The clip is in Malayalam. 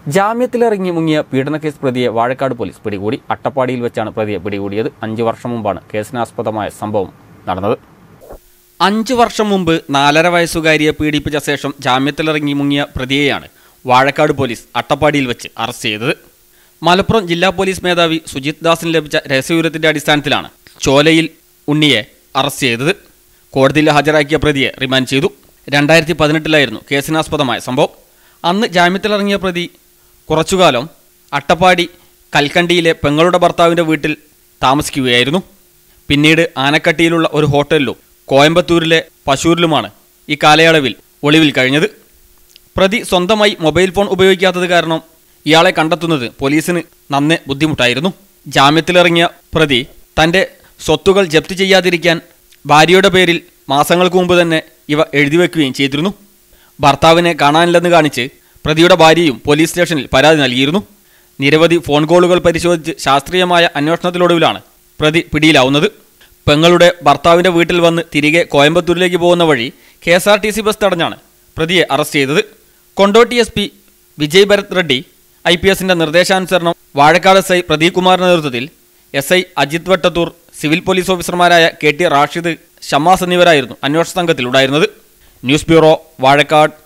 ജാമ്യത്തിലിറങ്ങി മുങ്ങിയ പീഡനക്കേസ് പ്രതിയെ വാഴക്കാട് പോലീസ് പിടികൂടി അട്ടപ്പാടിയിൽ വെച്ചാണ് പ്രതിയെ പിടികൂടിയത് അഞ്ചു വർഷം മുമ്പാണ് കേസിനാസ്പദമായ സംഭവം നടന്നത് അഞ്ചു വർഷം മുമ്പ് നാലര വയസ്സുകാരിയെ പീഡിപ്പിച്ച ശേഷം ജാമ്യത്തിലിറങ്ങി മുങ്ങിയ പ്രതിയെയാണ് വാഴക്കാട് പോലീസ് അട്ടപ്പാടിയിൽ വെച്ച് അറസ്റ്റ് ചെയ്തത് മലപ്പുറം ജില്ലാ പോലീസ് മേധാവി സുജിത് ദാസിന് ലഭിച്ച രഹസ്യവിവരത്തിന്റെ അടിസ്ഥാനത്തിലാണ് ചോലയിൽ ഉണ്ണിയെ അറസ്റ്റ് ചെയ്തത് കോടതിയിൽ ഹാജരാക്കിയ പ്രതിയെ റിമാൻഡ് ചെയ്തു രണ്ടായിരത്തി പതിനെട്ടിലായിരുന്നു കേസിനാസ്പദമായ സംഭവം അന്ന് ജാമ്യത്തിലിറങ്ങിയ പ്രതി കുറച്ചുകാലം അട്ടപ്പാടി കൽക്കണ്ടിയിലെ പെങ്ങളുടെ ഭർത്താവിൻ്റെ വീട്ടിൽ താമസിക്കുകയായിരുന്നു പിന്നീട് ആനക്കട്ടിയിലുള്ള ഒരു ഹോട്ടലിലും കോയമ്പത്തൂരിലെ പശൂരിലുമാണ് ഈ കാലയളവിൽ ഒളിവിൽ കഴിഞ്ഞത് പ്രതി സ്വന്തമായി മൊബൈൽ ഫോൺ ഉപയോഗിക്കാത്തത് കാരണം ഇയാളെ കണ്ടെത്തുന്നത് പോലീസിന് നന്നെ ബുദ്ധിമുട്ടായിരുന്നു ജാമ്യത്തിലിറങ്ങിയ പ്രതി തൻ്റെ സ്വത്തുകൾ ജപ്തി ചെയ്യാതിരിക്കാൻ ഭാര്യയുടെ പേരിൽ മാസങ്ങൾക്ക് മുമ്പ് തന്നെ ഇവ എഴുതിവെക്കുകയും ചെയ്തിരുന്നു ഭർത്താവിനെ കാണാനില്ലെന്ന് കാണിച്ച് പ്രതിയുടെ ഭാര്യയും പോലീസ് സ്റ്റേഷനിൽ പരാതി നൽകിയിരുന്നു നിരവധി ഫോൺ കോളുകൾ പരിശോധിച്ച് ശാസ്ത്രീയമായ അന്വേഷണത്തിലൊടുവിലാണ് പ്രതി പിടിയിലാവുന്നത് പെങ്ങളുടെ ഭർത്താവിൻ്റെ വീട്ടിൽ വന്ന് തിരികെ കോയമ്പത്തൂരിലേക്ക് പോകുന്ന വഴി K S R T C bus തടഞ്ഞാണ് പ്രതിയെ അറസ്റ്റ് ചെയ്തത് Kondotty S P Vijay Bharath Reddy I P എസിന്റെ നിർദ്ദേശാനുസരണം വാഴക്കാട് എസ് ഐ പ്രദീപ് കുമാറിന്റെ നേതൃത്വത്തിൽ S I Ajith Vattathur civil police ഓഫീസർമാരായ കെ ടി റാഷിദ് ഷമ്മാസ് എന്നിവരായിരുന്നു അന്വേഷണ സംഘത്തിൽ ഉണ്ടായിരുന്നത് ന്യൂസ് ബ്യൂറോ വാഴക്കാട്